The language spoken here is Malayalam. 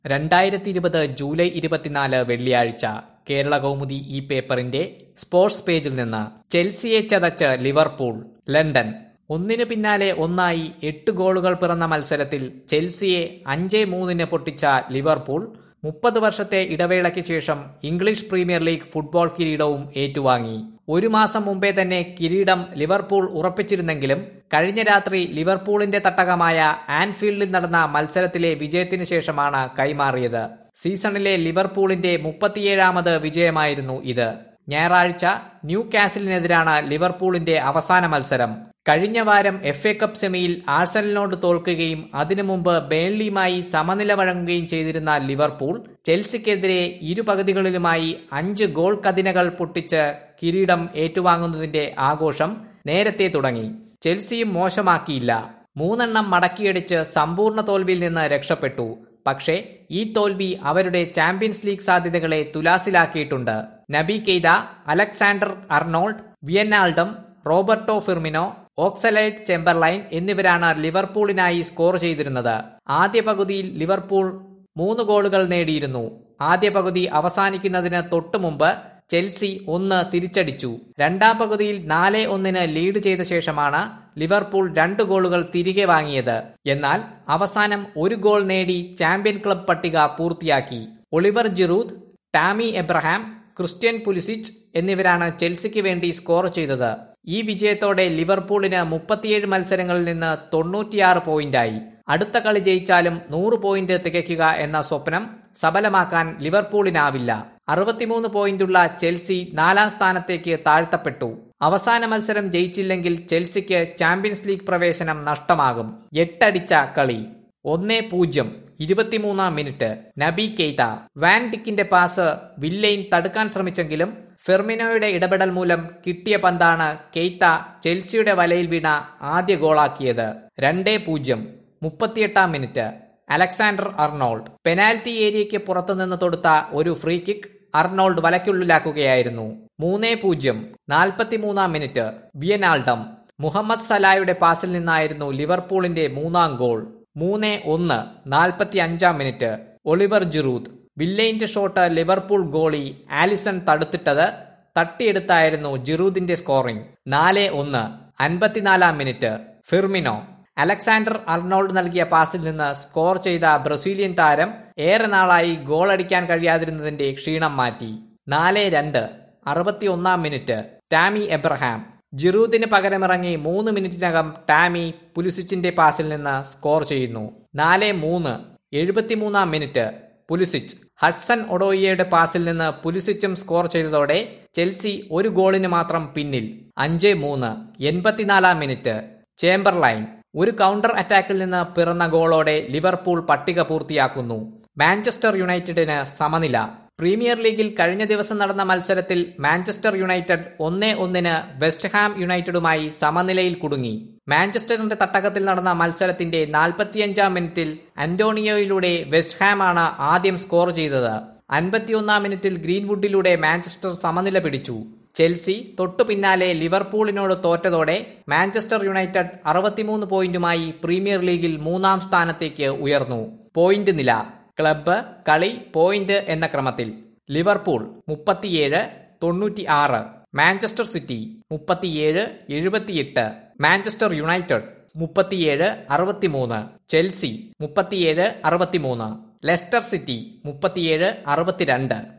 രണ്ടായിരത്തി ഇരുപത് ജൂലൈ ഇരുപത്തിനാല് വെള്ളിയാഴ്ച കേരള കൗമുദി ഈ പേപ്പറിന്റെ സ്പോർട്സ് പേജിൽ നിന്ന് ചെൽസിയെ ചതച്ച് ലിവർപൂൾ ലണ്ടൻ ഒന്നിനു പിന്നാലെ ഒന്നായി എട്ട് ഗോളുകൾ പിറന്ന മത്സരത്തിൽ ചെൽസിയെ അഞ്ചേ മൂന്നിന് പൊട്ടിച്ച ലിവർപൂൾ മുപ്പത് വർഷത്തെ ഇടവേളയ്ക്ക് ശേഷം ഇംഗ്ലീഷ് പ്രീമിയർ ലീഗ് ഫുട്ബോൾ കിരീടവും ഏറ്റുവാങ്ങി ഒരു മാസം മുമ്പേ തന്നെ കിരീടം ലിവർപൂൾ ഉറപ്പിച്ചിരുന്നെങ്കിലും കഴിഞ്ഞ രാത്രി ലിവർപൂളിന്റെ തട്ടകമായ ആൻഫീൽഡിൽ നടന്ന മത്സരത്തിലെ വിജയത്തിനു ശേഷമാണ് കൈമാറിയത് സീസണിലെ ലിവർപൂളിന്റെ മുപ്പത്തിയേഴാമത് വിജയമായിരുന്നു ഇത് ഞായറാഴ്ച ന്യൂ കാസിലിനെതിരാണ് ലിവർപൂളിന്റെ അവസാന മത്സരം കഴിഞ്ഞ വാരം എഫ് എ കപ്പ് സെമിയിൽ ആഴ്സണലിനോട് തോൽക്കുകയും അതിനു മുമ്പ് ബേൺലിയുമായി സമനില വഴങ്ങുകയും ചെയ്തിരുന്ന ലിവർപൂൾ ചെൽസിക്കെതിരെ ഇരു പകുതികളിലുമായി അഞ്ച് ഗോൾ കതിനകൾ പൊട്ടിച്ച് കിരീടം ഏറ്റുവാങ്ങുന്നതിന്റെ ആഘോഷം നേരത്തെ തുടങ്ങി ചെൽസിയും മോശമാക്കിയില്ല മൂന്നെണ്ണം മടക്കിയടിച്ച് സമ്പൂർണ്ണ തോൽവിയിൽ നിന്ന് രക്ഷപ്പെട്ടു പക്ഷേ ഈ തോൽവി അവരുടെ ചാമ്പ്യൻസ് ലീഗ് സാധ്യതകളെ തുലാസിലാക്കിയിട്ടുണ്ട് Naby Keita Alexander Arnold Wijnaldum Roberto Firmino Oxlade Chamberlain എന്നിവരാണ് ലിവർപൂളിനായി സ്കോർ ചെയ്തിരുന്നത് ആദ്യ പകുതിയിൽ ലിവർപൂൾ മൂന്ന് ഗോളുകൾ നേടിയിരുന്നു ആദ്യ പകുതി അവസാനിക്കുന്നതിന് തൊട്ടു മുമ്പ് ചെൽസി ഒന്ന് തിരിച്ചടിച്ചു രണ്ടാം പകുതിയിൽ നാല് ഒന്നിന് ലീഡ് ചെയ്ത ശേഷമാണ് ലിവർപൂൾ രണ്ട് ഗോളുകൾ തിരികെ വാങ്ങിയത് എന്നാൽ അവസാനം ഒരു ഗോൾ നേടി ചാമ്പ്യൻ ക്ലബ് പട്ടിക പൂർത്തിയാക്കി Olivier Giroud Tammy Abraham Christian Pulisic എന്നിവരാണ് ചെൽസിക്ക് വേണ്ടി സ്കോർ ചെയ്തത് ഈ വിജയത്തോടെ ലിവർപൂളിന് മുപ്പത്തിയേഴ് മത്സരങ്ങളിൽ നിന്ന് തൊണ്ണൂറ്റിയാറ് പോയിന്റായി അടുത്ത കളി ജയിച്ചാലും നൂറ് പോയിന്റ് തികയ്ക്കുക എന്ന സ്വപ്നം സഫലമാക്കാൻ ലിവർപൂളിനാവില്ല അറുപത്തിമൂന്ന് പോയിന്റുള്ള ചെൽസി നാലാം സ്ഥാനത്തേക്ക് താഴ്ത്തപ്പെട്ടു അവസാന മത്സരം ജയിച്ചില്ലെങ്കിൽ ചെൽസിക്ക് ചാമ്പ്യൻസ് ലീഗ് പ്രവേശനം നഷ്ടമാകും എട്ടടിച്ച കളി ഒന്നേ പൂജ്യം ഇരുപത്തിമൂന്നാം മിനിറ്റ് നബി കെയ്ത വാൻ ഡിക്കിന്റെ പാസ് വില്ലൈൻ തടുക്കാൻ ശ്രമിച്ചെങ്കിലും ഫെർമിനോയുടെ ഇടപെടൽ മൂലം കിട്ടിയ പന്താണ് കെയ്ത്ത ചെൽസിയുടെ വലയിൽ വീണ ആദ്യ ഗോളാക്കിയത് രണ്ടേ പൂജ്യം മുപ്പത്തിയെട്ടാം മിനിറ്റ് അലക്സാണ്ടർ അർണോൾഡ് പെനാൽറ്റി ഏരിയയ്ക്ക് പുറത്തുനിന്ന് തൊടുത്ത ഒരു ഫ്രീ കിക്ക് അർണോൾഡ് വലയ്ക്കുള്ളിലാക്കുകയായിരുന്നു മൂന്നേ പൂജ്യം നാൽപ്പത്തിമൂന്നാം മിനിറ്റ് വിയനാൾഡം മുഹമ്മദ് സലായുടെ പാസിൽ നിന്നായിരുന്നു ലിവർപൂളിന്റെ മൂന്നാം ഗോൾ മൂന്ന് ഒന്ന് നാൽപ്പത്തി അഞ്ചാം മിനിറ്റ് ഒളിവർ ജിറൂദ് വില്ലൈന്റെ ഷോട്ട് ലിവർപൂൾ ഗോളി ആലിസൺ തടുത്തിട്ടത് തട്ടിയെടുത്തായിരുന്നു ജിറൂദിന്റെ സ്കോറിംഗ് നാല് ഒന്ന് അൻപത്തിനാലാം മിനിറ്റ് ഫിർമിനോ അലക്സാണ്ടർ അർണോൾഡ് നൽകിയ പാസിൽ നിന്ന് സ്കോർ ചെയ്ത ബ്രസീലിയൻ താരം ഏറെ നാളായി ഗോൾ അടിക്കാൻ കഴിയാതിരുന്നതിന്റെ ക്ഷീണം മാറ്റി നാല് രണ്ട് അറുപത്തിയൊന്നാം മിനിറ്റ് ടാമി എബ്രഹാം ജിറൂദിന് പകരമിറങ്ങി മൂന്ന് മിനിറ്റിനകം ടാമി പുലിസിച്ചിന്റെ പാസിൽ നിന്ന് സ്കോർ ചെയ്യുന്നു നാല് മൂന്ന് എഴുപത്തിമൂന്നാം മിനിറ്റ് പുലിസിച്ച് ഹഡ്സൺ ഒഡോയിയുടെ പാസിൽ നിന്ന് പുലിസിച്ചും സ്കോർ ചെയ്തതോടെ ചെൽസി ഒരു ഗോളിന് മാത്രം പിന്നിൽ അഞ്ച് മൂന്ന് എൺപത്തിനാലാം മിനിറ്റ് ചേംബർലൈൻ ഒരു കൗണ്ടർ അറ്റാക്കിൽ നിന്ന് പിറന്ന ഗോളോടെ ലിവർപൂൾ പട്ടിക പൂർത്തിയാക്കുന്നു മാഞ്ചസ്റ്റർ യുണൈറ്റഡിന് സമനില പ്രീമിയർ ലീഗിൽ കഴിഞ്ഞ ദിവസം നടന്ന മത്സരത്തിൽ മാഞ്ചസ്റ്റർ യുണൈറ്റഡ് ഒന്നേ ഒന്നിന് വെസ്റ്റ് ഹാം യുണൈറ്റഡുമായി സമനിലയിൽ കുടുങ്ങി മാഞ്ചസ്റ്ററിന്റെ തട്ടകത്തിൽ നടന്ന മത്സരത്തിന്റെ നാൽപ്പത്തിയഞ്ചാം മിനിറ്റിൽ അന്റോണിയോയിലൂടെ വെസ്റ്റ് ഹാം ആണ് ആദ്യം സ്കോർ ചെയ്തത് അൻപത്തിയൊന്നാം മിനിറ്റിൽ ഗ്രീൻവുഡിലൂടെ മാഞ്ചസ്റ്റർ സമനില പിടിച്ചു ചെൽസി തൊട്ടു പിന്നാലെ ലിവർപൂളിനോട് തോറ്റതോടെ മാഞ്ചസ്റ്റർ യുണൈറ്റഡ് അറുപത്തിമൂന്ന് പോയിന്റുമായി പ്രീമിയർ ലീഗിൽ മൂന്നാം സ്ഥാനത്തേക്ക് ഉയർന്നു പോയിന്റ് നില ക്ലബ്ബ് കളി പോയിന്റ് എന്ന ക്രമത്തിൽ ലിവർപൂൾ മുപ്പത്തിയേഴ് തൊണ്ണൂറ്റി ആറ് മാഞ്ചസ്റ്റർ സിറ്റി മുപ്പത്തിയേഴ് എഴുപത്തിയെട്ട് മാഞ്ചസ്റ്റർ യുണൈറ്റഡ് മുപ്പത്തിയേഴ് അറുപത്തിമൂന്ന് ചെൽസി മുപ്പത്തിയേഴ് അറുപത്തിമൂന്ന് ലെസ്റ്റർ സിറ്റി മുപ്പത്തിയേഴ് അറുപത്തിരണ്ട്